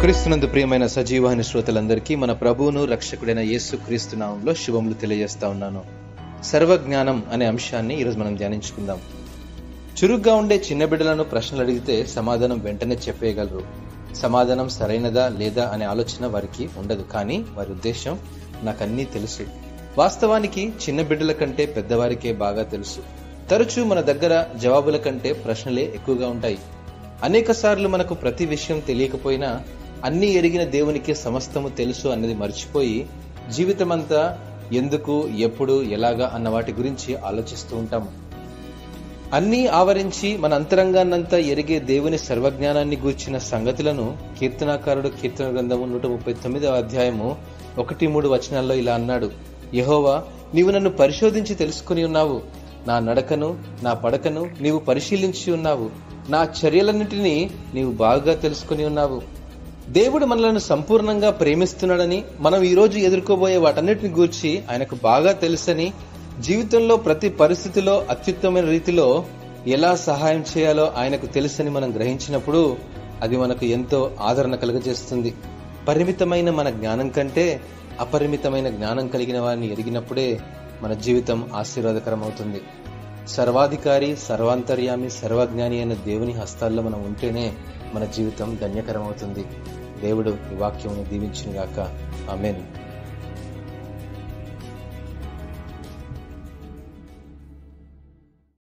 క్రీస్తునందు ప్రియమైన సజీవాహిని శ్రోతలందరికీ మన ప్రభువును రక్షకుడైన యేసు క్రీస్తు నామంలో శుభములు తెలియజేస్తా ఉన్నాను సర్వజ్ఞానం అనే అంశాన్ని ఈరోజు మనం ధ్యానించుకుందాం చురుగ్గా ఉండే చిన్న బిడ్డలను ప్రశ్నలు అడిగితే సమాధానం వెంటనే చెప్పేయగలరు సమాధానం సరైనదా లేదా అనే ఆలోచన వారికి ఉండదు కానీ వారి ఉద్దేశం నాకన్నీ తెలుసు వాస్తవానికి చిన్న బిడ్డల కంటే పెద్దవారికే బాగా తెలుసు తరచూ మన దగ్గర జవాబుల కంటే ప్రశ్నలే ఎక్కువగా ఉంటాయి అనేక సార్లు మనకు ప్రతి విషయం తెలియకపోయినా అన్ని ఎరిగిన దేవునికి సమస్తము తెలుసు అన్నది మర్చిపోయి జీవితమంతా ఎందుకు ఎప్పుడు ఎలాగా అన్న వాటి గురించి ఆలోచిస్తూ ఉంటాము అన్నీ ఆవరించి మన అంతరంగాన్నంతా ఎరిగే దేవుని సర్వజ్ఞానాన్ని గూర్చిన సంగతులను కీర్తనాకారుడు కీర్తన గ్రంథము నూట ముప్పై తొమ్మిదవ అధ్యాయము ఒకటి మూడు వచనాల్లో ఇలా అన్నాడు యహోవా నీవు నన్ను పరిశోధించి తెలుసుకుని ఉన్నావు నా నడకను నా పడకను నీవు పరిశీలించి ఉన్నావు నా చర్యలన్నిటినీ నీవు బాగా తెలుసుకుని ఉన్నావు దేవుడు మనలను సంపూర్ణంగా ప్రేమిస్తున్నాడని మనం ఈ రోజు ఎదుర్కోబోయే వాటన్నిటిని గూర్చి ఆయనకు బాగా తెలుసని జీవితంలో ప్రతి పరిస్థితిలో అత్యుత్తమైన రీతిలో ఎలా సహాయం చేయాలో ఆయనకు తెలుసని మనం గ్రహించినప్పుడు అది మనకు ఎంతో ఆదరణ కలుగజేస్తుంది పరిమితమైన మన జ్ఞానం కంటే అపరిమితమైన జ్ఞానం కలిగిన వారిని ఎరిగినప్పుడే మన జీవితం ఆశీర్వాదకరం అవుతుంది సర్వాధికారి సర్వాంతర్యామి సర్వజ్ఞాని అయిన దేవుని హస్తాల్లో మనం ఉంటేనే మన జీవితం ధన్యకరం అవుతుంది దేవుడు ఈ వాక్యమును దీవించిన గాక ఆమెన్